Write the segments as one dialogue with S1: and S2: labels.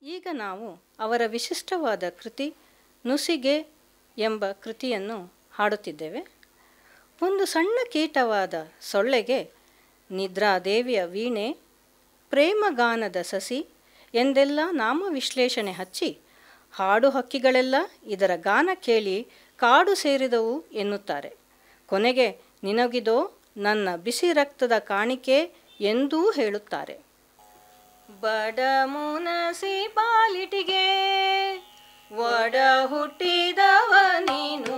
S1: ಈಗ ನಾವು ಅವರ ವಿಶಿಷ್ಟವಾದ ಕೃತಿ ನುಸಿಗೆ ಎಂಬ ಕೃತಿಯನ್ನು ಹಾಡುತ್ತಿದ್ದೇವೆ ಒಂದು ಸಣ್ಣ ಕೀಟವಾದ ಸೊಳ್ಳೆಗೆ ನಿದ್ರಾದೇವಿಯ ವೀಣೆ ಪ್ರೇಮಗಾನದ ಸಸಿ ಎಂದೆಲ್ಲ ನಾಮ ವಿಶ್ಲೇಷಣೆ ಹಚ್ಚಿ ಹಾಡು ಹಕ್ಕಿಗಳೆಲ್ಲ ಇದರ ಗಾನ ಕೇಳಿ ಕಾಡು ಸೇರಿದವು ಎನ್ನುತ್ತಾರೆ ಕೊನೆಗೆ ನಿನಗಿದೋ ನನ್ನ ಬಿಸಿ ರಕ್ತದ ಕಾಣಿಕೆ ಎಂದೂ ಹೇಳುತ್ತಾರೆ ಬಡ ಮುನಸಿಪಾಲಿಟಿಗೆ ಒಡ ಹುಟ್ಟಿದವ ನೀನು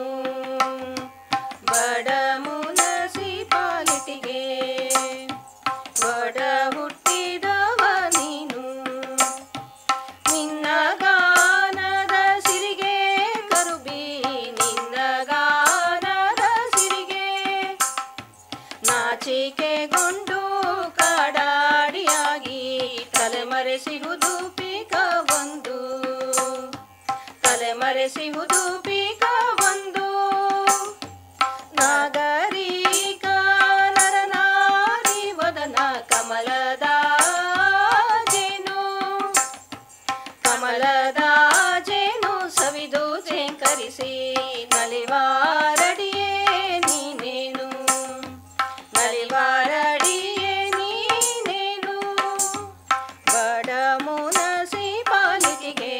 S1: ಬಡ ಮುನಸಿಪಾಲಿಟಿಗೆ ಒಡ ಹುಟ್ಟಿದವ ನೀನು ನಿನ್ನ ಗಾನದ ಸಿರಿಗೆ ಕರುಬಿ ನಿನ್ನ ಗಾನದ ಸಿರಿಗೆ ನಾಚಿಕೆಗೊಂಡು ಕಾಡಾಡಿಯಾಗಿ ತಲೆಮರೆಸಿಹುದು ಪೀಕ ಒಂದು ತಲೆಮರೆಸಿಹುದು ಪೀಕ ಒಂದು ನಾಗರಿಕ ನರನಾರಿ ವದನ ಕಮಲದ ಜೇನು ಕಮಲದ ಜೇನು ಸವಿದು ಜೇಂಕರಿಸಿ ನಲಿವಾರಡಿಯೇ ನೀನೇನು ನಲಿವಾರಡಿಯೇ ನೀನೇನು ಬಡ ಮುನಸಿಪಾಲಿಟಿಗೆ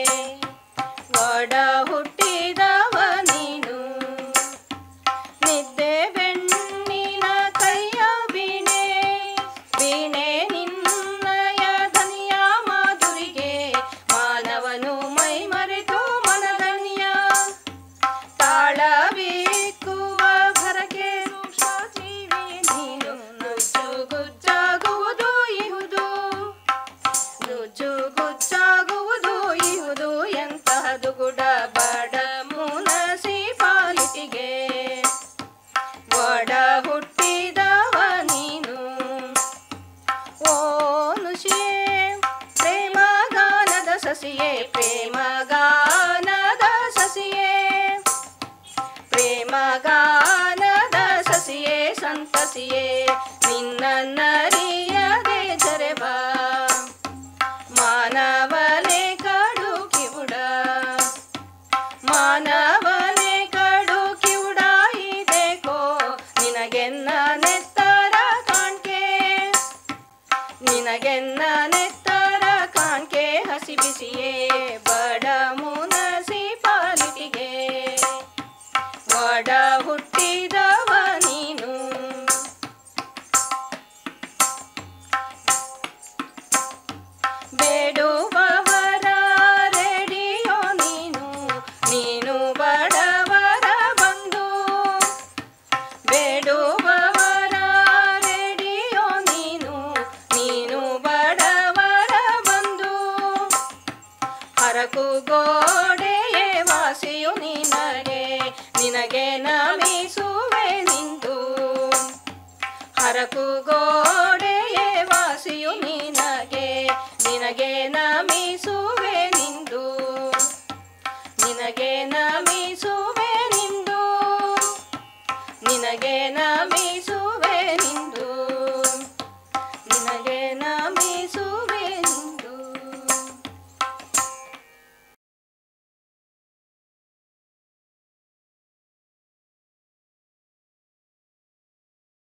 S1: ಒಡ ಹುಟ್ಟಿದವ ನೀನು ನಿದ್ದೆ ಬೆಣ್ಣಿನ ಕೈಯ ವೀಣೆ ವೀಣೆ ನಿನ್ನಯ ಧನಿಯ ಮಾಧುರಿಗೆ ಮಾನವನು ಮೈ ಮರೆತು ಮನದನಿಯ ತಾಳಬೇಕುವ ಭರಕೆ ಸೂಕ್ಷ್ಮ ಜೀವಿ ನೀನು ನುಜ್ಜು ಗುಜ್ಜಾಗುವುದು ಇಹುದು ನುಜ್ಜು ಗುಚ್ಚಾಗುವುದು ಇಹುದು ಎಂತಹದು ಗುಡ ಬಡ ಮುನಸಿಪಾಲಿಟಿಗೆ ಒಡ ಹುಟ್ಟಿದವ ನೀನು ಓ ನುಷಿಯೇ ಪ್ರೇಮ ಗಾನದ ಸಸಿಯೇ ಪ್ರೇಮ ಗಾನದ ಸಸಿಯೇ ಪ್ರೇಮ ಗಾನದ ಸಸಿಯೇ ಸಂತಸಿಯೇ ನಿನ್ನರಿಯದೆ ಜರೆಬ ಮಾನವನೇ ಕಡು ಕಿವುಡ ಮಾನವನೇ ಕಡು ಕಿವುಡ ಇದೆಕೋ ನಿನಗೆನ್ನ ನೆತ್ತರ ಕಾಣ್ಕೆ ನಿನಗೆನ್ನ ನೆತ್ತರ ಕಾಣ್ಕೆ ಹಸಿ ಬಿಸಿಯೇ ಬಡ ಮುನಸಿಪಾಲಿಟಿಗೆ ಒಡ ಹುಟ್ಟಿದವ ನೀನು ಬೇಡುವವರ ರೇಡಿಯೋ ನೀನು ನೀನು ಬಡವರ ಬಂದು ಬೇಡುವವರ ರೇಡಿಯೋ ನೀನು ನೀನು ಬಡವರ ಬಂದು ಹರಕು ಗೋ